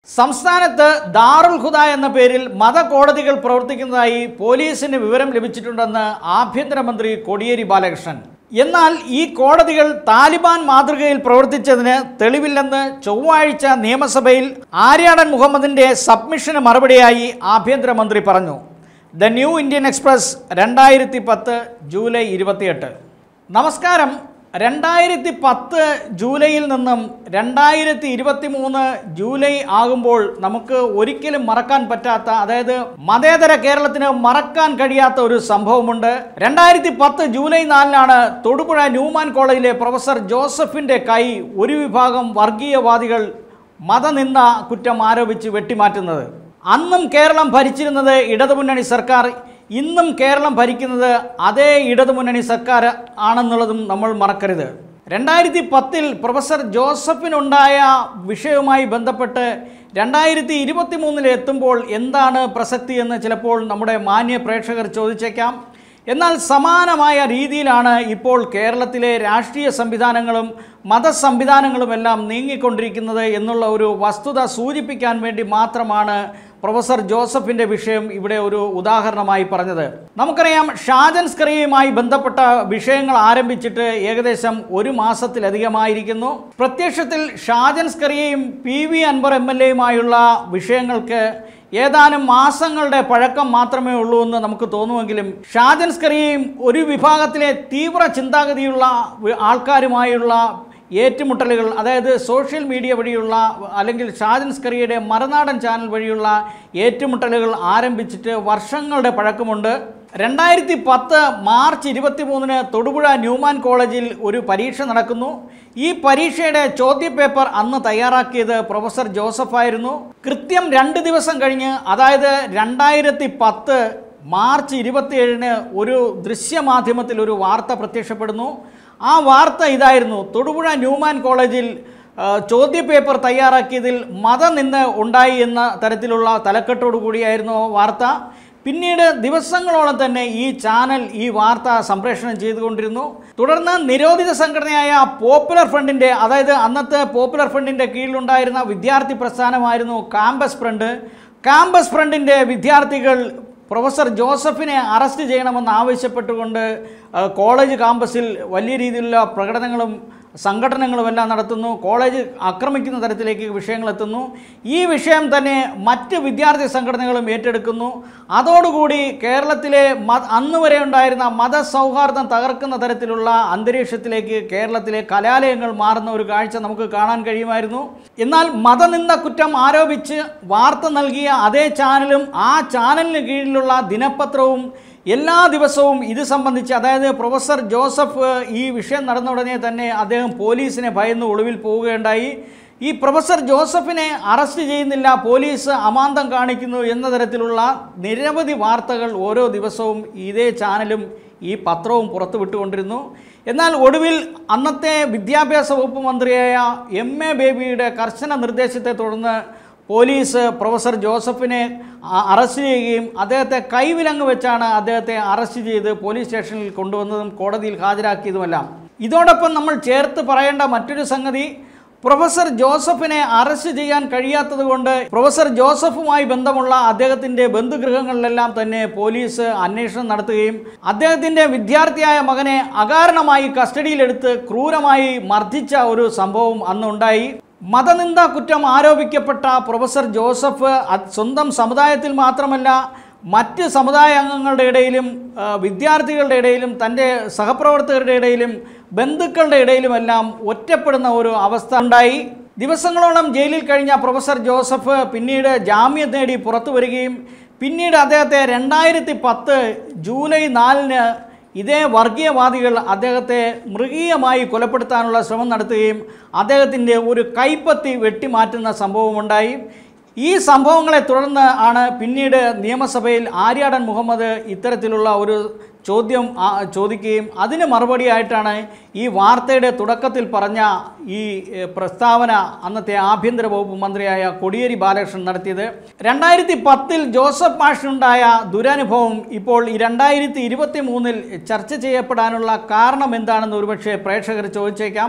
സംസ്ഥാനത്ത് ദാറുൽ ഹുദ എന്ന പേരിൽ മതകോടതികൾ പ്രവർത്തിക്കുന്നതായി പോലീസിന് വിവരം ലഭിച്ചിട്ടുണ്ടെന്ന് ആഭ്യന്തരമന്ത്രി കോടിയേരി ബാലകൃഷ്ണൻ എന്നാൽ ഈ കോടതികൾ താലിബാൻ മാതൃകയിൽ പ്രവർത്തിച്ചതിന് തെളിവില്ലെന്ന് ചൊവ്വാഴ്ച നിയമസഭയിൽ ആര്യാടൻ മുഹമ്മദിന്റെ സബ്മിഷന് മറുപടിയായി ആഭ്യന്തരമന്ത്രി പറഞ്ഞു ദ ന്യൂ ഇന്ത്യൻ എക്സ്പ്രസ് രണ്ടായിരത്തി പത്ത് ജൂലൈ ഇരുപത്തിയെട്ട് നമസ്കാരം രണ്ടായിരത്തി പത്ത് ജൂലൈയിൽ നിന്നും രണ്ടായിരത്തി ഇരുപത്തി മൂന്ന് ജൂലൈ ആകുമ്പോൾ നമുക്ക് ഒരിക്കലും മറക്കാൻ പറ്റാത്ത അതായത് മതേതര കേരളത്തിന് മറക്കാൻ കഴിയാത്ത ഒരു സംഭവമുണ്ട് രണ്ടായിരത്തി പത്ത് ജൂലൈ നാലിനാണ് തൊടുപുഴ ന്യൂമാൻ കോളേജിലെ പ്രൊഫസർ ജോസഫിന്റെ കൈ ഒരു വിഭാഗം വർഗീയവാദികൾ മതനിന്ദ കുറ്റം ആരോപിച്ച് വെട്ടിമാറ്റുന്നത് അന്നും കേരളം ഭരിച്ചിരുന്നത് ഇടതുമുന്നണി സർക്കാർ ഇന്നും കേരളം ഭരിക്കുന്നത് അതേ ഇടതുമുന്നണി സർക്കാർ ആണെന്നുള്ളതും നമ്മൾ മറക്കരുത് രണ്ടായിരത്തി പത്തിൽ പ്രൊഫസർ ജോസഫിനുണ്ടായ വിഷയവുമായി ബന്ധപ്പെട്ട് രണ്ടായിരത്തി ഇരുപത്തി മൂന്നിൽ എത്തുമ്പോൾ എന്താണ് പ്രസക്തി എന്ന് ചിലപ്പോൾ നമ്മുടെ മാന്യ പ്രേക്ഷകർ ചോദിച്ചേക്കാം എന്നാൽ സമാനമായ രീതിയിലാണ് ഇപ്പോൾ കേരളത്തിലെ രാഷ്ട്രീയ സംവിധാനങ്ങളും മതസംവിധാനങ്ങളുമെല്ലാം നീങ്ങിക്കൊണ്ടിരിക്കുന്നത് എന്നുള്ള ഒരു വസ്തുത സൂചിപ്പിക്കാൻ വേണ്ടി മാത്രമാണ് പ്രൊഫസർ ജോസഫിന്റെ വിഷയം ഇവിടെ ഒരു ഉദാഹരണമായി പറഞ്ഞത് നമുക്കറിയാം ഷാജൻ സ്കറിയുമായി ബന്ധപ്പെട്ട വിഷയങ്ങൾ ആരംഭിച്ചിട്ട് ഏകദേശം ഒരു മാസത്തിലധികമായിരിക്കുന്നു പ്രത്യക്ഷത്തിൽ ഷാജൻ സ്കറിയയും P V Anvar M L എയുമായുള്ള വിഷയങ്ങൾക്ക് ഏതാനും മാസങ്ങളുടെ പഴക്കം മാത്രമേ ഉള്ളൂ എന്ന് നമുക്ക് തോന്നുമെങ്കിലും ഷാജൻ സ്കറിയയും ഒരു വിഭാഗത്തിലെ തീവ്ര ചിന്താഗതിയുള്ള ആൾക്കാരുമായുള്ള ഏറ്റുമുട്ടലുകൾ അതായത് സോഷ്യൽ മീഡിയ വഴിയുള്ള അല്ലെങ്കിൽ ഷാജൻ സ്കറിയുടെ മറുനാടൻ ചാനൽ വഴിയുള്ള ഏറ്റുമുട്ടലുകൾ ആരംഭിച്ചിട്ട് വർഷങ്ങളുടെ പഴക്കമുണ്ട് രണ്ടായിരത്തി പത്ത് മാർച്ച് ഇരുപത്തി മൂന്നിന് തൊടുപുഴ ന്യൂമാൻ കോളേജിൽ ഒരു പരീക്ഷ നടക്കുന്നു ഈ പരീക്ഷയുടെ ചോദ്യപേപ്പർ അന്ന് തയ്യാറാക്കിയത് പ്രൊഫസർ ജോസഫായിരുന്നു കൃത്യം രണ്ട് ദിവസം കഴിഞ്ഞ് അതായത് രണ്ടായിരത്തി പത്ത് മാർച്ച് ഇരുപത്തിയേഴിന് ഒരു ദൃശ്യമാധ്യമത്തിൽ ഒരു വാർത്ത പ്രത്യക്ഷപ്പെടുന്നു ആ വാർത്ത ഇതായിരുന്നു തൊടുപുഴ ന്യൂമാൻ കോളേജിൽ ആ, ചോദ്യപേപ്പർ തയ്യാറാക്കിയതിൽ മതനിന്ദ ഉണ്ടായി എന്ന തരത്തിലുള്ള തലക്കെട്ടോടു കൂടിയായിരുന്നു ആ വാർത്ത പിന്നീട് ദിവസങ്ങളോളം തന്നെ ഈ ചാനൽ ഈ വാർത്ത സംപ്രേഷണം ചെയ്തുകൊണ്ടിരുന്നു തുടർന്ന് നിരോധിത സംഘടനയായ പോപ്പുലർ ഫ്രണ്ടിൻ്റെ അതായത് അന്നത്തെ പോപ്പുലർ ഫ്രണ്ടിൻ്റെ കീഴിലുണ്ടായിരുന്ന വിദ്യാർത്ഥി പ്രസ്ഥാനമായിരുന്നു കാമ്പസ് ഫ്രണ്ട് കാമ്പസ് ഫ്രണ്ടിൻ്റെ വിദ്യാർത്ഥികൾ പ്രൊഫസർ ജോസഫിനെ അറസ്റ്റ് ചെയ്യണമെന്ന് ആവശ്യപ്പെട്ടുകൊണ്ട് ആ, കോളേജ് കാമ്പസിൽ വലിയ രീതിയിലുള്ള പ്രകടനങ്ങളും സംഘടനകളുമെല്ലാം നടത്തുന്നു കോളേജ് ആക്രമിക്കുന്ന തരത്തിലേക്ക് വിഷയങ്ങൾ എത്തുന്നു ഈ വിഷയം തന്നെ മറ്റ് വിദ്യാർത്ഥി സംഘടനകളും ഏറ്റെടുക്കുന്നു അതോടുകൂടി കേരളത്തിലെ മത അന്ന് വരെ ഉണ്ടായിരുന്ന മതസൗഹാർദ്ദം തകർക്കുന്ന തരത്തിലുള്ള അന്തരീക്ഷത്തിലേക്ക് കേരളത്തിലെ കലാലയങ്ങൾ മാറുന്ന ഒരു കാഴ്ച നമുക്ക് കാണാൻ കഴിയുമായിരുന്നു എന്നാൽ മതനിന്ദ കുറ്റം ആരോപിച്ച് വാർത്ത നൽകിയ അതേ ചാനലും ആ ചാനലിന് കീഴിലുള്ള ദിനപത്രവും എല്ലാ ദിവസവും ഇത് സംബന്ധിച്ച് അതായത് പ്രൊഫസർ ജോസഫ് ഈ വിഷയം നടന്ന ഉടനെ തന്നെ അദ്ദേഹം പോലീസിനെ ഭയന്ന് ഒളിവിൽ പോവുകയുണ്ടായി ഈ പ്രൊഫസർ ജോസഫിനെ അറസ്റ്റ് ചെയ്യുന്നില്ല പോലീസ് അമാന്തം കാണിക്കുന്നു എന്ന തരത്തിലുള്ള നിരവധി വാർത്തകൾ ഓരോ ദിവസവും ഇതേ ചാനലും ഈ പത്രവും പുറത്തുവിട്ടുകൊണ്ടിരുന്നു എന്നാൽ ഒടുവിൽ അന്നത്തെ വിദ്യാഭ്യാസ വകുപ്പ് മന്ത്രിയായ എം എ ബേബിയുടെ കർശന നിർദ്ദേശത്തെ തുടർന്ന് പോലീസ് പ്രൊഫസർ ജോസഫിനെ അ- അറസ്റ്റ് ചെയ്യുകയും അദ്ദേഹത്തെ കൈവിലങ്ങ് വെച്ചാണ് അദ്ദേഹത്തെ അറസ്റ്റ് ചെയ്ത് പോലീസ് സ്റ്റേഷനിൽ കൊണ്ടുവന്നതും കോടതിയിൽ ഹാജരാക്കിയതുമെല്ലാം ഇതോടൊപ്പം നമ്മൾ ചേർത്ത് പറയേണ്ട മറ്റൊരു സംഗതി പ്രൊഫസർ ജോസഫിനെ അറസ്റ്റ് ചെയ്യാൻ കഴിയാത്തത് കൊണ്ട് പ്രൊഫസർ ജോസഫുമായി ബന്ധമുള്ള അദ്ദേഹത്തിൻ്റെ ബന്ധുഗൃഹങ്ങളിലെല്ലാം തന്നെ പോലീസ് അന്വേഷണം നടത്തുകയും അദ്ദേഹത്തിൻ്റെ വിദ്യാർത്ഥിയായ മകനെ അകാരണമായി കസ്റ്റഡിയിലെടുത്ത് ക്രൂരമായി മർദ്ദിച്ച ഒരു സംഭവം അന്നുണ്ടായി മതനിന്ദ കുറ്റം ആരോപിക്കപ്പെട്ട പ്രൊഫസർ ജോസഫ് അത് സ്വന്തം സമുദായത്തിൽ മാത്രമല്ല മറ്റ് സമുദായ അംഗങ്ങളുടെ ഇടയിലും ആ, വിദ്യാർത്ഥികളുടെ ഇടയിലും തൻ്റെ സഹപ്രവർത്തകരുടെ ഇടയിലും ബന്ധുക്കളുടെ ഇടയിലുമെല്ലാം ഒറ്റപ്പെടുന്ന ഒരു അവസ്ഥ ഉണ്ടായി ദിവസങ്ങളോളം ജയിലിൽ കഴിഞ്ഞ പ്രൊഫസർ ജോസഫ് പിന്നീട് ജാമ്യം നേടി പുറത്തു വരികയും പിന്നീട് അദ്ദേഹത്തെ രണ്ടായിരത്തി പത്ത് ജൂലൈ നാലിന് ഇതേ വർഗീയവാദികൾ അദ്ദേഹത്തെ മൃഗീയമായി കൊലപ്പെടുത്താനുള്ള ശ്രമം നടത്തുകയും അദ്ദേഹത്തിൻ്റെ ഒരു കൈപ്പത്തി വെട്ടിമാറ്റുന്ന സംഭവമുണ്ടായി ഈ സംഭവങ്ങളെ തുടർന്ന് ആണ് പിന്നീട് നിയമസഭയിൽ ആര്യാടൻ മുഹമ്മദ് ഇത്തരത്തിലുള്ള ഒരു ചോദ്യം ആ, ചോദിക്കുകയും അതിന് മറുപടിയായിട്ടാണ് ഈ വാർത്തയുടെ തുടക്കത്തിൽ പറഞ്ഞ ഈ എ, പ്രസ്താവന അന്നത്തെ ആഭ്യന്തര വകുപ്പ് മന്ത്രിയായ കോടിയേരി ബാലകൃഷ്ണൻ നടത്തിയത് രണ്ടായിരത്തി പത്തിൽ ജോസഫ് മാഷിനുണ്ടായ ദുരനുഭവം ഇപ്പോൾ ഈ രണ്ടായിരത്തി ഇരുപത്തി മൂന്നിൽ ചർച്ച ചെയ്യപ്പെടാനുള്ള കാരണം എന്താണെന്ന് ഒരുപക്ഷെ പ്രേക്ഷകർ ചോദിച്ചേക്കാം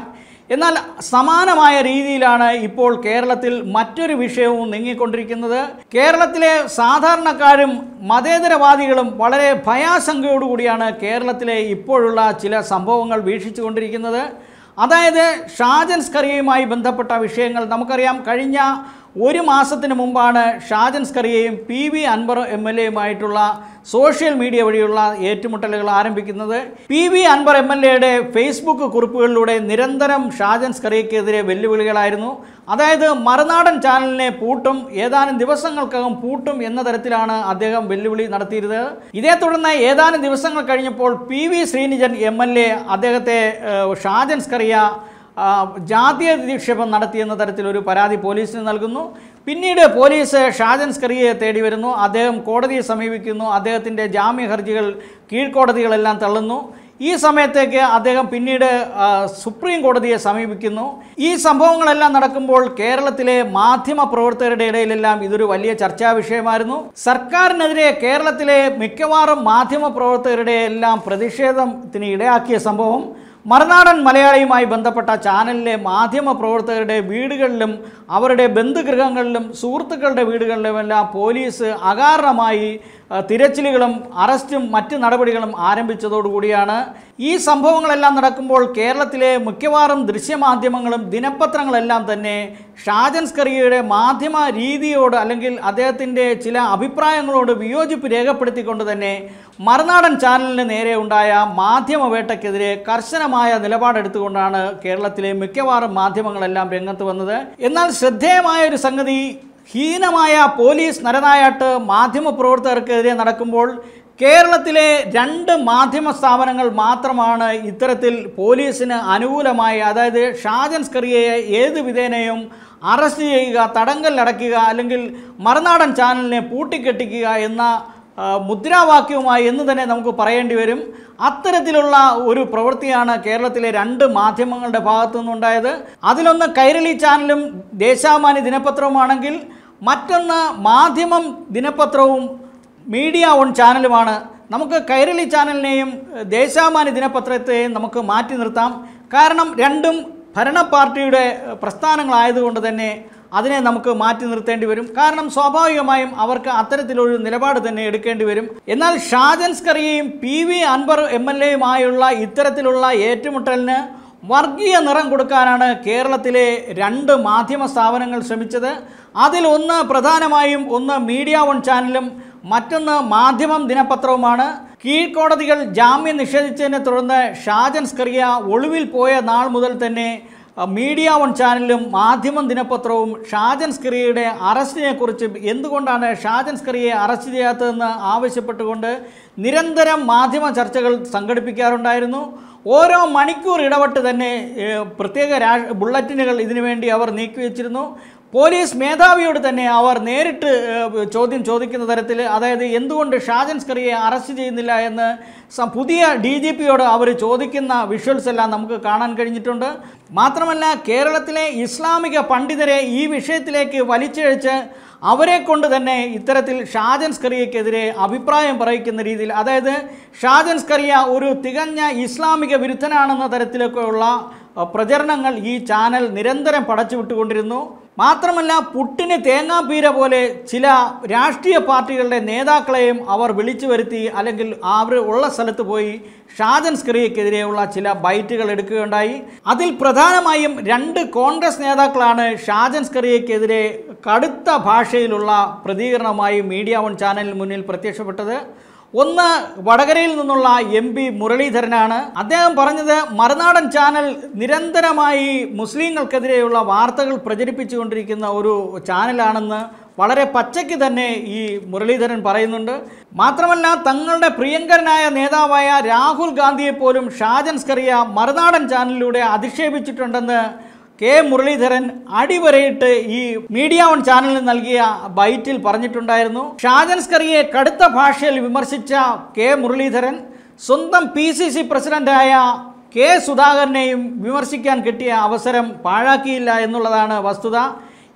എന്നാൽ സമാനമായ രീതിയിലാണ് ഇപ്പോൾ കേരളത്തിൽ മറ്റൊരു വിഷയവും നീങ്ങിക്കൊണ്ടിരിക്കുന്നത് കേരളത്തിലെ സാധാരണക്കാരും മതേതരവാദികളും വളരെ ഭയാശങ്കയോടുകൂടിയാണ് കേരളത്തിലെ ഇപ്പോഴുള്ള ചില സംഭവങ്ങൾ വീക്ഷിച്ചുകൊണ്ടിരിക്കുന്നത് അതായത് ഷാജൻ സ്കറിയയുമായി ബന്ധപ്പെട്ട വിഷയങ്ങൾ നമുക്കറിയാം കഴിഞ്ഞ ഒരു മാസത്തിന് മുമ്പാണ് ഷാജൻ സ്കറിയയും P V Anvar M L എയുമായിട്ടുള്ള സോഷ്യൽ മീഡിയ വഴിയുള്ള ഏറ്റുമുട്ടലുകൾ ആരംഭിക്കുന്നത് P V Anvar M L എയുടെ ഫേസ്ബുക്ക് കുറിപ്പുകളിലൂടെ നിരന്തരം ഷാജൻ സ്കറിയക്കെതിരെ വെല്ലുവിളികളായിരുന്നു അതായത് മറുനാടൻ ചാനലിനെ പൂട്ടും ഏതാനും ദിവസങ്ങൾക്കകം പൂട്ടും എന്ന തരത്തിലാണ് അദ്ദേഹം വെല്ലുവിളി നടത്തിയിരുന്നത് ഇതേ തുടർന്ന് ഏതാനും ദിവസങ്ങൾ കഴിഞ്ഞപ്പോൾ P V Sreenijan M L A അദ്ദേഹത്തെ ഏഹ്, ഷാജൻ സ്കറിയ ആ, ജാതീയ അധിക്ഷേപം നടത്തിയെന്ന തരത്തിലൊരു പരാതി പോലീസിന് നൽകുന്നു പിന്നീട് പോലീസ് ഷാജൻ സ്കറിയയെ തേടി വരുന്നു അദ്ദേഹം കോടതിയെ സമീപിക്കുന്നു അദ്ദേഹത്തിൻ്റെ ജാമ്യ ഹർജികൾ കീഴ്ക്കോടതികളെല്ലാം തള്ളുന്നു ഈ സമയത്തേക്ക് അദ്ദേഹം പിന്നീട് ആ, സുപ്രീം കോടതിയെ സമീപിക്കുന്നു ഈ സംഭവങ്ങളെല്ലാം നടക്കുമ്പോൾ കേരളത്തിലെ മാധ്യമ പ്രവർത്തകരുടെ ഇടയിലെല്ലാം ഇതൊരു വലിയ ചർച്ചാ വിഷയമായിരുന്നു സർക്കാരിനെതിരെ കേരളത്തിലെ മിക്കവാറും മാധ്യമ പ്രവർത്തകരുടെ എല്ലാം പ്രതിഷേധത്തിന് ഇടയാക്കിയ സംഭവം മറുനാടൻ മലയാളിയുമായി ബന്ധപ്പെട്ട ചാനലിലെ മാധ്യമ പ്രവർത്തകരുടെ വീടുകളിലും അവരുടെ ബന്ധുഗൃഹങ്ങളിലും സുഹൃത്തുക്കളുടെ വീടുകളിലുമെല്ലാം പോലീസ് അകാരണമായി ആ, തിരച്ചിലുകളും അറസ്റ്റും മറ്റ് നടപടികളും ആരംഭിച്ചതോടുകൂടിയാണ് ഈ സംഭവങ്ങളെല്ലാം നടക്കുമ്പോൾ കേരളത്തിലെ മിക്കവാറും ദൃശ്യമാധ്യമങ്ങളും ദിനപത്രങ്ങളെല്ലാം തന്നെ ഷാജൻ സ്കറിയയുടെ മാധ്യമ രീതിയോട് അല്ലെങ്കിൽ അദ്ദേഹത്തിൻ്റെ ചില അഭിപ്രായങ്ങളോട് വിയോജിപ്പ് രേഖപ്പെടുത്തിക്കൊണ്ട് തന്നെ മറുനാടൻ ചാനലിന് നേരെ ഉണ്ടായ മാധ്യമ വേട്ടയ്ക്കെതിരെ കർശനമായ നിലപാടെടുത്തുകൊണ്ടാണ് കേരളത്തിലെ മിക്കവാറും മാധ്യമങ്ങളെല്ലാം രംഗത്ത് വന്നത് എന്നാൽ ശ്രദ്ധേയമായ ഒരു സംഗതി ഹീനമായ പോലീസ് നരനായാട്ട് മാധ്യമ പ്രവർത്തകർക്കെതിരെ നടക്കുമ്പോൾ കേരളത്തിലെ രണ്ട് മാധ്യമ സ്ഥാപനങ്ങൾ മാത്രമാണ് ഇത്തരത്തിൽ പോലീസിന് അനുകൂലമായി അതായത് ഷാജൻ സ്കറിയയെ ഏത് വിധേനയും അറസ്റ്റ് ചെയ്യുക തടങ്കലിലടയ്ക്കുക അല്ലെങ്കിൽ മറുനാടൻ ചാനലിനെ പൂട്ടിക്കെട്ടിക്കുക എന്ന ആ, മുദ്രാവാക്യവുമായി എന്ന് തന്നെ നമുക്ക് പറയേണ്ടി വരും അത്തരത്തിലുള്ള ഒരു പ്രവൃത്തിയാണ് കേരളത്തിലെ രണ്ട് മാധ്യമങ്ങളുടെ ഭാഗത്തു നിന്നുണ്ടായത് അതിലൊന്ന് കൈരളി ചാനലും ദേശാഭിമാനി ദിനപത്രവുമാണെങ്കിൽ മറ്റൊന്ന് മാധ്യമം ദിനപത്രവും മീഡിയ ഓൺ ചാനലുമാണ് നമുക്ക് കൈരളി ചാനലിനെയും ഏഹ്, ദേശാഭിമാനി ദിനപത്രത്തെയും നമുക്ക് മാറ്റി നിർത്താം കാരണം രണ്ടും ഭരണ പാർട്ടിയുടെ ഏഹ്, പ്രസ്ഥാനങ്ങളായതുകൊണ്ട് തന്നെ അതിനെ നമുക്ക് മാറ്റി നിർത്തേണ്ടി വരും കാരണം സ്വാഭാവികമായും അവർക്ക് അത്തരത്തിലൊരു നിലപാട് തന്നെ എടുക്കേണ്ടി വരും എന്നാൽ ഷാജൻ സ്കറിയയും P V Anvar M L എയുമായുള്ള ഇത്തരത്തിലുള്ള ഏറ്റുമുട്ടലിന് വർഗീയ നിറം കൊടുക്കാനാണ് കേരളത്തിലെ രണ്ട് മാധ്യമ സ്ഥാപനങ്ങൾ ശ്രമിച്ചത് അതിലൊന്ന് പ്രധാനമായും ഒന്ന് മീഡിയ വൺ ചാനലും മറ്റൊന്ന് മാധ്യമം ദിനപത്രവുമാണ് കീഴ്ക്കോടതികൾ ജാമ്യം നിഷേധിച്ചതിനെ തുടർന്ന് ഷാജൻ സ്കറിയ ഒളിവിൽ പോയ നാൾ മുതൽ തന്നെ അഹ്, മീഡിയ വൺ ചാനലും മാധ്യമം ദിനപത്രവും ഷാജൻ സ്കറിയയുടെ അറസ്റ്റിനെ കുറിച്ച് എന്തുകൊണ്ടാണ് ഷാജൻ സ്കറിയെ അറസ്റ്റ് ചെയ്യാത്തതെന്ന് ആവശ്യപ്പെട്ടുകൊണ്ട് നിരന്തരം മാധ്യമ ചർച്ചകൾ സംഘടിപ്പിക്കാറുണ്ടായിരുന്നു ഓരോ മണിക്കൂർ ഇടപെട്ട് തന്നെ ഏഹ്, പ്രത്യേക രാ ബുള്ളറ്റിനുകൾ ഇതിനുവേണ്ടി അവർ നീക്കിവെച്ചിരുന്നു പോലീസ് മേധാവിയോട് തന്നെ അവർ നേരിട്ട് ഏഹ്, ചോദ്യം ചോദിക്കുന്ന തരത്തിൽ അതായത് എന്തുകൊണ്ട് ഷാജൻ സ്കറിയെ അറസ്റ്റ് ചെയ്യുന്നില്ല എന്ന് സ- പുതിയ ഡി ജി പിയോട് അവർ ചോദിക്കുന്ന വിഷ്വൽസ് എല്ലാം നമുക്ക് കാണാൻ കഴിഞ്ഞിട്ടുണ്ട് മാത്രമല്ല കേരളത്തിലെ ഇസ്ലാമിക പണ്ഡിതരെ ഈ വിഷയത്തിലേക്ക് വലിച്ചിഴച്ച് അവരെ കൊണ്ട് തന്നെ ഇത്തരത്തിൽ ഷാജൻ സ്കറിയക്കെതിരെ അഭിപ്രായം പറയിക്കുന്ന രീതിയിൽ അതായത് ഷാജൻ സ്കറിയ ഒരു തികഞ്ഞ ഇസ്ലാമിക വിരുദ്ധനാണെന്ന തരത്തിലൊക്കെയുള്ള അഹ്, പ്രചരണങ്ങൾ ഈ ചാനൽ നിരന്തരം പടച്ചുവിട്ടുകൊണ്ടിരുന്നു മാത്രമല്ല പുട്ടിന് തേങ്ങാപ്പീര പോലെ ചില രാഷ്ട്രീയ പാർട്ടികളുടെ നേതാക്കളെയും അവർ വിളിച്ചു വരുത്തി അല്ലെങ്കിൽ അവർ ഉള്ള സ്ഥലത്ത് പോയി ഷാജൻ സ്കറിയക്കെതിരെയുള്ള ചില ബൈറ്റുകൾ എടുക്കുകയുണ്ടായി അതിൽ പ്രധാനമായും രണ്ട് കോൺഗ്രസ് നേതാക്കളാണ് ഷാജൻ സ്കറിയക്കെതിരെ കടുത്ത ഭാഷയിലുള്ള പ്രതികരണമായി മീഡിയ വൺ ചാനലിന് മുന്നിൽ പ്രത്യക്ഷപ്പെട്ടത് ഒന്ന് വടകരയിൽ നിന്നുള്ള എം പി മുരളീധരനാണ് അദ്ദേഹം പറഞ്ഞത് മറുനാടൻ ചാനൽ നിരന്തരമായി മുസ്ലിങ്ങൾക്കെതിരെയുള്ള വാർത്തകൾ പ്രചരിപ്പിച്ചുകൊണ്ടിരിക്കുന്ന ഒരു ചാനലാണെന്ന് വളരെ പച്ചയ്ക്ക് തന്നെ ഈ മുരളീധരൻ പറയുന്നുണ്ട് മാത്രമല്ല തങ്ങളുടെ പ്രിയങ്കരനായ നേതാവായ രാഹുൽ ഗാന്ധിയെ പോലും ഷാജൻ സ്കറിയ മറുനാടൻ ചാനലിലൂടെ അധിക്ഷേപിച്ചിട്ടുണ്ടെന്ന് കെ മുരളീധരൻ അടിവരയിട്ട് ഈ മീഡിയ വൺ ചാനലിന് നൽകിയ ബൈറ്റിൽ പറഞ്ഞിട്ടുണ്ടായിരുന്നു ഷാജൻ സ്കറിയെ കടുത്ത ഭാഷയിൽ വിമർശിച്ച കെ മുരളീധരൻ സ്വന്തം പി സി സി പ്രസിഡന്റായ കെ സുധാകരനെയും വിമർശിക്കാൻ കിട്ടിയ അവസരം പാഴാക്കിയില്ല എന്നുള്ളതാണ് വസ്തുത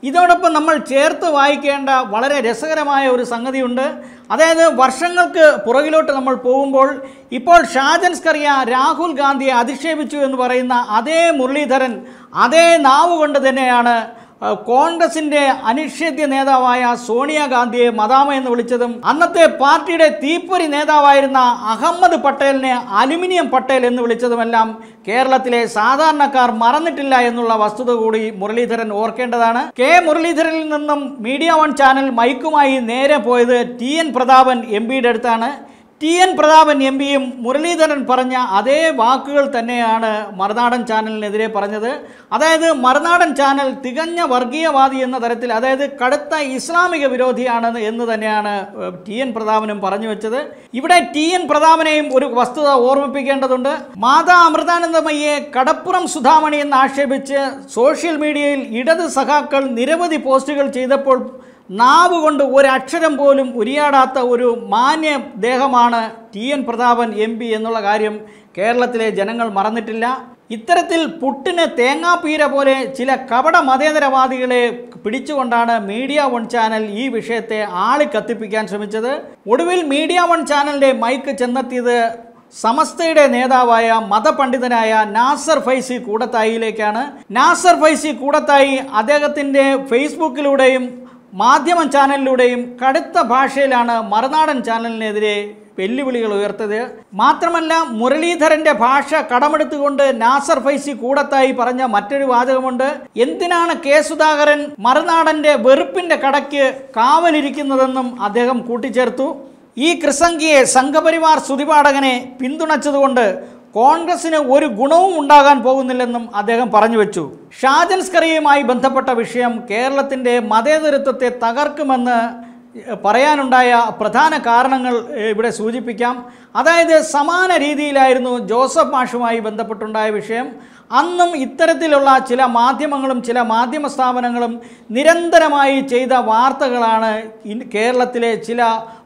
ഇതോടൊപ്പം നമ്മൾ ചേർത്ത് വായിക്കേണ്ട വളരെ രസകരമായ ഒരു സംഗതിയുണ്ട് അതായത് വർഷങ്ങൾക്ക് പുറകിലോട്ട് നമ്മൾ പോകുമ്പോൾ ഇപ്പോൾ ഷാജൻ സ്കറിയ രാഹുൽ ഗാന്ധിയെ അധിക്ഷേപിച്ചു എന്ന് പറയുന്ന അതേ മുരളീധരൻ അതേ നാവ് കൊണ്ട് തന്നെയാണ് അഹ് കോൺഗ്രസിന്റെ അനിഷേധ്യ നേതാവായ സോണിയാഗാന്ധിയെ മദാമ എന്ന് വിളിച്ചതും അന്നത്തെ പാർട്ടിയുടെ തീപ്പൊരി നേതാവായിരുന്ന അഹമ്മദ് പട്ടേലിനെ അലുമിനിയം പട്ടേൽ എന്ന് വിളിച്ചതുമെല്ലാം കേരളത്തിലെ സാധാരണക്കാർ മറന്നിട്ടില്ല എന്നുള്ള വസ്തുത കൂടി മുരളീധരൻ ഓർക്കേണ്ടതാണ് കെ മുരളീധരനിൽ നിന്നും മീഡിയ വൺ ചാനൽ മൈക്കുമായി നേരെ പോയത് ടി എൻ പ്രതാപൻ എം പിയുടെ അടുത്താണ് ടി എൻ പ്രതാപൻ എം പിയും മുരളീധരൻ പറഞ്ഞ അതേ വാക്കുകൾ തന്നെയാണ് മറുനാടൻ ചാനലിനെതിരെ പറഞ്ഞത് അതായത് മറുനാടൻ ചാനൽ തികഞ്ഞ വർഗീയവാദി എന്ന തരത്തിൽ അതായത് കടുത്ത ഇസ്ലാമിക വിരോധിയാണ് എന്ന് തന്നെയാണ് ഏഹ്, ടി എൻ പ്രതാപനും പറഞ്ഞു വെച്ചത് ഇവിടെ ടി എൻ പ്രതാപനെയും ഒരു വസ്തുത ഓർമ്മിപ്പിക്കേണ്ടതുണ്ട് മാതാ അമൃതാനന്ദമയ്യെ കടപ്പുറം സുധാമണി എന്ന് ആക്ഷേപിച്ച് സോഷ്യൽ മീഡിയയിൽ ഇടത് സഖാക്കൾ നിരവധി പോസ്റ്റുകൾ ചെയ്തപ്പോൾ നാവ് കൊണ്ട് ഒരക്ഷരം പോലും ഉരിയാടാത്ത ഒരു മാന്യ ദേഹമാണ് T N Prathapan M P എന്നുള്ള കാര്യം കേരളത്തിലെ ജനങ്ങൾ മറന്നിട്ടില്ല ഇത്തരത്തിൽ പുട്ടിന് തേങ്ങാപ്പീര പോലെ ചില കപട മതേതരവാദികളെ പിടിച്ചുകൊണ്ടാണ് മീഡിയ വൺ ചാനൽ ഈ വിഷയത്തെ ആളി കത്തിപ്പിക്കാൻ ശ്രമിച്ചത് ഒടുവിൽ മീഡിയ വൺ ചാനലിൻ്റെ മൈക്ക് ചെന്നെത്തിയത് സമസ്തയുടെ നേതാവായ മതപണ്ഡിതനായ നാസർ ഫൈസി കൂടത്തായിയിലേക്കാണ് നാസർ ഫൈസി കൂടത്തായി അദ്ദേഹത്തിൻ്റെ ഫേസ്ബുക്കിലൂടെയും മാധ്യമം ചാനലിലൂടെയും കടുത്ത ഭാഷയിലാണ് മറുനാടൻ ചാനലിനെതിരെ വെല്ലുവിളികൾ ഉയർത്തത് മാത്രമല്ല മുരളീധരന്റെ ഭാഷ കടമെടുത്തുകൊണ്ട് നാസർ ഫൈസി കൂടത്തായി പറഞ്ഞ മറ്റൊരു വാചകമുണ്ട് എന്തിനാണ് കെ സുധാകരൻ മറുനാടന്റെ വെറുപ്പിന്റെ കടയ്ക്ക് കാവലിരിക്കുന്നതെന്നും അദ്ദേഹം കൂട്ടിച്ചേർത്തു ഈ കൃസംഗിയെ സംഘപരിവാർ സ്തുതിപാഠകനെ പിന്തുണച്ചതുകൊണ്ട് കോൺഗ്രസിന് ഒരു ഗുണവും ഉണ്ടാകാൻ പോകുന്നില്ലെന്നും അദ്ദേഹം പറഞ്ഞു വെച്ചു ഷാജൻ സ്കറിയുമായി ബന്ധപ്പെട്ട വിഷയം കേരളത്തിൻ്റെ മതേതരത്വത്തെ തകർക്കുമെന്ന് പറയാനുണ്ടായ പ്രധാന കാരണങ്ങൾ ഏഹ്, ഇവിടെ സൂചിപ്പിക്കാം അതായത് സമാന രീതിയിലായിരുന്നു ജോസഫ് മാഷുമായി ബന്ധപ്പെട്ടുണ്ടായ വിഷയം അന്നും ഇത്തരത്തിലുള്ള ചില മാധ്യമങ്ങളും ചില മാധ്യമ സ്ഥാപനങ്ങളും നിരന്തരമായി ചെയ്ത വാർത്തകളാണ് ഇൻ- കേരളത്തിലെ ചില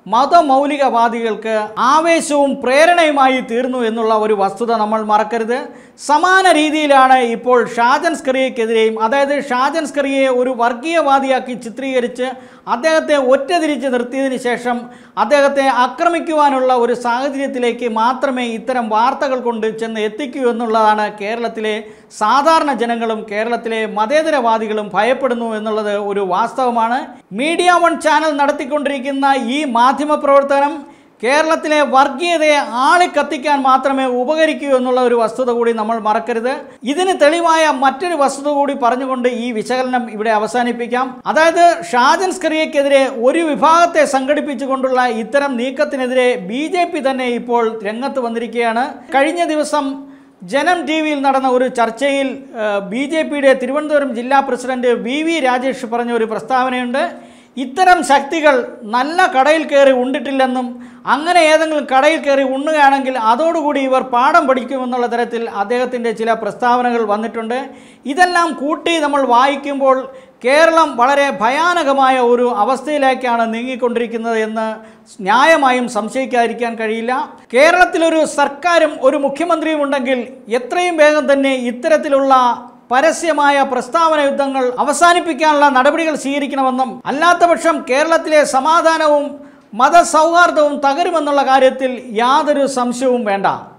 മതമൗലികവാദികൾക്ക് ആവേശവും പ്രേരണയുമായി തീർന്നു എന്നുള്ള ഒരു വസ്തുത നമ്മൾ മറക്കരുത് സമാന രീതിയിലാണ് ഇപ്പോൾ ഷാജൻ സ്കറിയക്കെതിരെയും അതായത് ഷാജൻ സ്കറിയെ ഒരു വർഗീയവാദിയാക്കി ചിത്രീകരിച്ച് അദ്ദേഹത്തെ ഒറ്റതിരിച്ച് നിർത്തിയതിന് ശേഷം അദ്ദേഹത്തെ ആക്രമിക്കുവാനുള്ള ഒരു സാഹചര്യത്തിലേക്ക് മാത്രമേ ഇത്തരം വാർത്തകൾ കൊണ്ട് ചെന്ന് എത്തിക്കൂ എന്നുള്ളതാണ് കേരളത്തിലെ സാധാരണ ജനങ്ങളും കേരളത്തിലെ മതേതരവാദികളും ഭയപ്പെടുന്നു എന്നുള്ളത് ഒരു വാസ്തവമാണ് മീഡിയ വൺ ചാനൽ നടത്തിക്കൊണ്ടിരിക്കുന്ന ഈ മാധ്യമ പ്രവർത്തനം കേരളത്തിലെ വർഗീയതയെ ആളിക്കത്തിക്കാൻ മാത്രമേ ഉപകരിക്കൂ എന്നുള്ള ഒരു വസ്തുത കൂടി നമ്മൾ മറക്കരുത് ഇതിന് തെളിവായ മറ്റൊരു വസ്തുത കൂടി പറഞ്ഞുകൊണ്ട് ഈ വിശകലനം ഇവിടെ അവസാനിപ്പിക്കാം അതായത് ഷാജൻ സ്കറിയക്കെതിരെ ഒരു വിഭാഗത്തെ സംഘടിപ്പിച്ചുകൊണ്ടുള്ള ഇത്തരം നീക്കത്തിനെതിരെ ബി തന്നെ ഇപ്പോൾ രംഗത്ത് വന്നിരിക്കുകയാണ് കഴിഞ്ഞ ദിവസം ജനം ടി വിയിൽ നടന്ന ഒരു ചർച്ചയിൽ ബി ജെ പിയുടെ തിരുവനന്തപുരം ജില്ലാ പ്രസിഡന്റ് വി വി രാജേഷ് പറഞ്ഞ ഒരു പ്രസ്താവനയുണ്ട് ഇത്തരം ശക്തികൾ നല്ല കടയിൽ കയറി ഉണ്ടിട്ടില്ലെന്നും അങ്ങനെ ഏതെങ്കിലും കടയിൽ കയറി ഉണ്ണുകയാണെങ്കിൽ അതോടുകൂടി ഇവർ പാഠം പഠിക്കുമെന്നുള്ള തരത്തിൽ അദ്ദേഹത്തിൻ്റെ ചില പ്രസ്താവനകൾ വന്നിട്ടുണ്ട് ഇതെല്ലാം കൂട്ടി നമ്മൾ വായിക്കുമ്പോൾ കേരളം വളരെ ഭയാനകമായ ഒരു അവസ്ഥയിലേക്കാണ് നീങ്ങിക്കൊണ്ടിരിക്കുന്നത് എന്ന് ന്യായമായും സംശയിക്കാതിരിക്കാൻ കഴിയില്ല കേരളത്തിലൊരു സർക്കാരും ഒരു മുഖ്യമന്ത്രിയും ഉണ്ടെങ്കിൽ എത്രയും വേഗം തന്നെ ഇത്തരത്തിലുള്ള പരസ്യമായ പ്രസ്താവന യുദ്ധങ്ങൾ അവസാനിപ്പിക്കാനുള്ള നടപടികൾ സ്വീകരിക്കണമെന്നും അല്ലാത്തപക്ഷം കേരളത്തിലെ സമാധാനവും മതസൗഹാർദ്ദവും തകരുമെന്നുള്ള കാര്യത്തിൽ യാതൊരു സംശയവും വേണ്ട